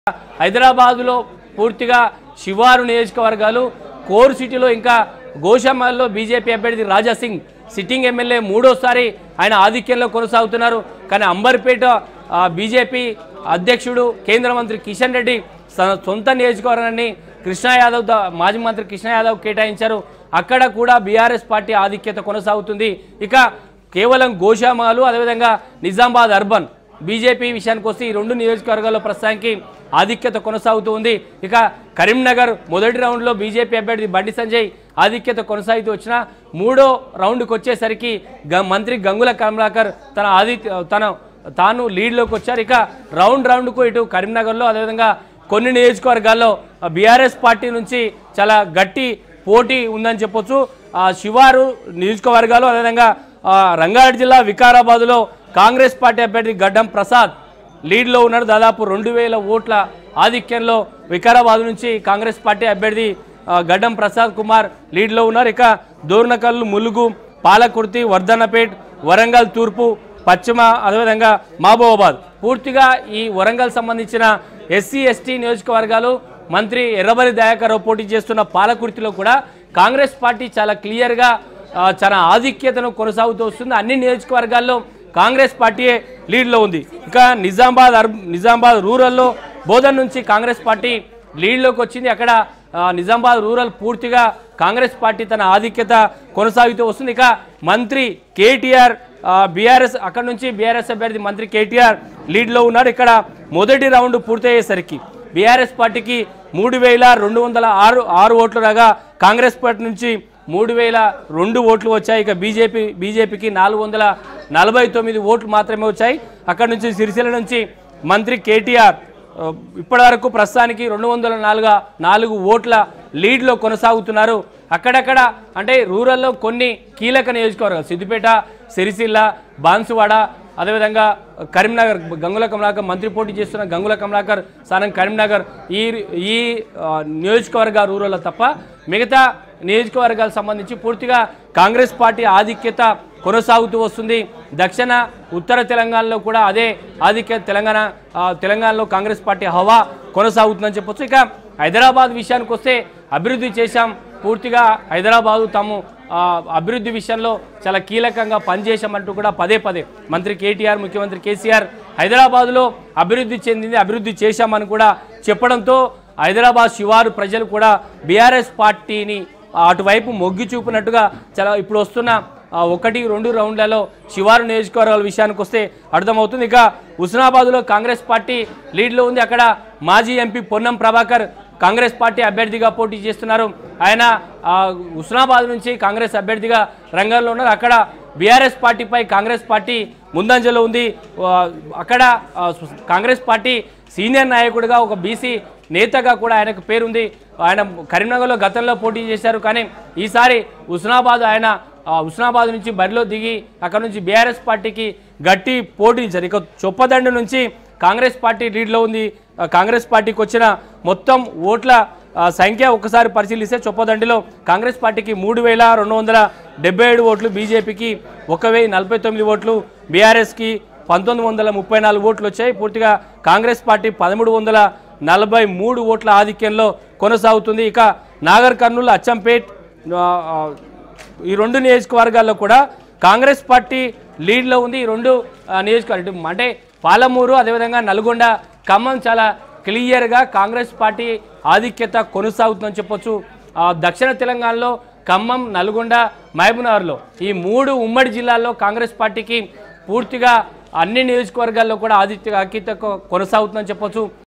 హైదరాబాదులో పూర్తిగా శివారు నియోజకవర్గాలు కోర్ సిటీలో ఇంకా గోషామల్లో బీజేపీ అభ్యర్థి రాజా సింగ్ సిట్టింగ్ ఎమ్మెల్యే మూడోసారి ఆయన ఆధిక్యంలో కొనసాగుతున్నారు కానీ అంబర్పేట ఆ, బీజేపీ అధ్యక్షుడు కేంద్ర మంత్రి కిషన్ రెడ్డి స- సొంత నియోజకవర్గాన్ని కృష్ణా యాదవ్ ద- మాజీ మంత్రి కృష్ణా యాదవ్ కేటాయించారు అక్కడ కూడా బీఆర్ఎస్ పార్టీ ఆధిక్యత కొనసాగుతుంది ఇక కేవలం గోషామాలు అదేవిధంగా నిజామాబాద్ అర్బన్ బీజేపీ విషయానికి వస్తే ఈ రెండు నియోజకవర్గాల్లో ప్రస్తుతానికి ఆధిక్యత కొనసాగుతూ ఉంది ఇక కరీంనగర్ మొదటి రౌండ్లో బీజేపీ అభ్యర్థి బండి సంజయ్ ఆధిక్యత కొనసాగుతూ వచ్చిన మూడో రౌండ్కి వచ్చేసరికి గ మంత్రి గంగుల కమలాకర్ తన ఆది తన తాను లీడ్లోకి వచ్చారు ఇక రౌండ్ రౌండ్కు ఇటు కరీంనగర్లో అదేవిధంగా కొన్ని నియోజకవర్గాల్లో బీఆర్ఎస్ పార్టీ నుంచి చాలా గట్టి పోటీ ఉందని చెప్పొచ్చు ఆ శివారు నియోజకవర్గాలు అదేవిధంగా ఆ, రంగారెడ్డి జిల్లా వికారాబాద్లో కాంగ్రెస్ పార్టీ అభ్యర్థి గడ్డం ప్రసాద్ లీడ్లో ఉన్నారు దాదాపు రెండు వేల ఓట్ల ఆధిక్యంలో వికారాబాద్ నుంచి కాంగ్రెస్ పార్టీ అభ్యర్థి ఆ, గడ్డం ప్రసాద్ కుమార్ లీడ్లో ఉన్నారు ఇక దోర్నకల్లు ములుగు పాలకుర్తి వర్ధన్నపేట్ వరంగల్ తూర్పు పశ్చిమ అదేవిధంగా మహబూబాబాద్ పూర్తిగా ఈ వరంగల్ సంబంధించిన ఎస్సీ ఎస్టీ నియోజకవర్గాలు మంత్రి ఎర్రబలి దయాకర్ రావు పోటీ చేస్తున్న పాలకుర్తిలో కూడా కాంగ్రెస్ పార్టీ చాలా క్లియర్గా ఆ, చాలా ఆధిక్యతను కొనసాగుతూ వస్తుంది అన్ని నియోజకవర్గాల్లో కాంగ్రెస్ పార్టీయే లీడ్లో ఉంది ఇక నిజామాబాద్ అర్బ్ నిజామాబాద్ రూరల్లో బోధన్ నుంచి కాంగ్రెస్ పార్టీ లీడ్లోకి వచ్చింది అక్కడ ఆ, నిజామాబాద్ రూరల్ పూర్తిగా కాంగ్రెస్ పార్టీ తన ఆధిక్యత కొనసాగుతూ వస్తుంది ఇక మంత్రి కేటీఆర్ బీఆర్ఎస్ అక్కడ నుంచి బీఆర్ఎస్ అభ్యర్థి మంత్రి కేటీఆర్ లీడ్లో ఉన్నారు ఇక్కడ మొదటి రౌండ్ పూర్తయ్యేసరికి బీఆర్ఎస్ పార్టీకి మూడు వేల రెండు వందల ఆరు ఆరు ఓట్లు రాగా కాంగ్రెస్ పార్టీ నుంచి మూడు వేల రెండు ఓట్లు వచ్చాయి ఇక బీజేపీ బీజేపీకి నాలుగు వందల నలభై తొమ్మిది ఓట్లు మాత్రమే వచ్చాయి అక్కడ నుంచి సిరిసిల్ల నుంచి మంత్రి కేటీఆర్ ఆ, ఇప్పటివరకు ప్రస్తుతానికి రెండు వందల నాలుగు నాలుగు ఓట్ల లీడ్లో కొనసాగుతున్నారు అక్కడక్కడ అంటే రూరల్లో కొన్ని కీలక నియోజకవర్గాలు సిద్దిపేట సిరిసిల్ల బాన్సువాడ అదేవిధంగా కరీంనగర్ గంగుల కమలాకర్ మంత్రి పోటీ చేస్తున్న గంగుల కమలాకర్ స్థానం కరీంనగర్ ఈ ఈ ఆ, నియోజకవర్గ రూరల్లో తప్ప మిగతా నియోజకవర్గాలకు సంబంధించి పూర్తిగా కాంగ్రెస్ పార్టీ ఆధిక్యత కొనసాగుతూ వస్తుంది దక్షిణ ఉత్తర తెలంగాణలో కూడా అదే ఆధిక్యత తెలంగాణ ఆ, తెలంగాణలో కాంగ్రెస్ పార్టీ హవా కొనసాగుతుందని చెప్పొచ్చు ఇక హైదరాబాద్ విషయానికి వస్తే అభివృద్ధి చేశాం పూర్తిగా హైదరాబాదు తాము ఆ, అభివృద్ధి విషయంలో చాలా కీలకంగా పనిచేశామంటూ కూడా పదే పదే మంత్రి కేటీఆర్ ముఖ్యమంత్రి కేసీఆర్ హైదరాబాదులో అభివృద్ధి చెందింది అభివృద్ధి చేశామని కూడా చెప్పడంతో హైదరాబాద్ శివారు ప్రజలు కూడా బీఆర్ఎస్ పార్టీని అటువైపు మొగ్గి చూపినట్టుగా చాలా ఇప్పుడు వస్తున్న ఆ, ఒకటి రెండు రౌండ్లలో శివారు నియోజకవర్గాల విషయానికి వస్తే అర్థమవుతుంది ఇక హుస్నాబాద్లో కాంగ్రెస్ పార్టీ లీడ్లో ఉంది అక్కడ మాజీ ఎంపీ పొన్నం ప్రభాకర్ కాంగ్రెస్ పార్టీ అభ్యర్థిగా పోటీ చేస్తున్నారు ఆయన ఆ, హుస్నాబాద్ నుంచి కాంగ్రెస్ అభ్యర్థిగా రంగంలో ఉన్నారు అక్కడ బీఆర్ఎస్ పార్టీపై కాంగ్రెస్ పార్టీ ముందంజలో ఉంది ఆ, అక్కడ ఆ, కాంగ్రెస్ పార్టీ సీనియర్ నాయకుడిగా ఒక బీసీ నేతగా కూడా ఆయనకు పేరుంది ఆయన కరీంనగర్లో గతంలో పోటీ చేశారు కానీ ఈసారి హుస్నాబాద్ ఆయన ఆ, హుస్నాబాద్ నుంచి బరిలో దిగి అక్కడ నుంచి బీఆర్ఎస్ పార్టీకి గట్టి పోటీ ఇచ్చారు ఇక చొప్పదండి నుంచి కాంగ్రెస్ పార్టీ లీడ్లో ఉంది ఆ, కాంగ్రెస్ పార్టీకి వచ్చిన మొత్తం ఓట్ల ఆ, సంఖ్య ఒకసారి పరిశీలిస్తే చొప్పదండిలో కాంగ్రెస్ పార్టీకి మూడు వేల రెండు వందల డెబ్బై ఏడు ఓట్లు బీజేపీకి ఒక వెయ్యి నలభై తొమ్మిది ఓట్లు బీఆర్ఎస్కి పంతొమ్మిది వందల ముప్పై నాలుగు ఓట్లు వచ్చాయి పూర్తిగా కాంగ్రెస్ పార్టీ పదమూడు వందల నలభై మూడు ఓట్ల ఆధిక్యంలో కొనసాగుతుంది ఇక నాగర్ కర్నూలు అచ్చంపేట్ ఆ, ఆ, ఈ రెండు నియోజకవర్గాల్లో కూడా కాంగ్రెస్ పార్టీ లీడ్లో ఉంది ఈ రెండు ఆ, నియోజకవర్గం అంటే పాలమూరు అదేవిధంగా నల్గొండ ఖమ్మం చాలా క్లియర్గా కాంగ్రెస్ పార్టీ ఆధిక్యత కొనసాగుతుందని చెప్పొచ్చు ఆ, దక్షిణ తెలంగాణలో ఖమ్మం నల్గొండ మహబూబ్నగర్లో ఈ మూడు ఉమ్మడి జిల్లాల్లో కాంగ్రెస్ పార్టీకి పూర్తిగా అన్ని నియోజకవర్గాల్లో కూడా ఆధిత్య ఆధిక్యత కొనసాగుతుందని చెప్పొచ్చు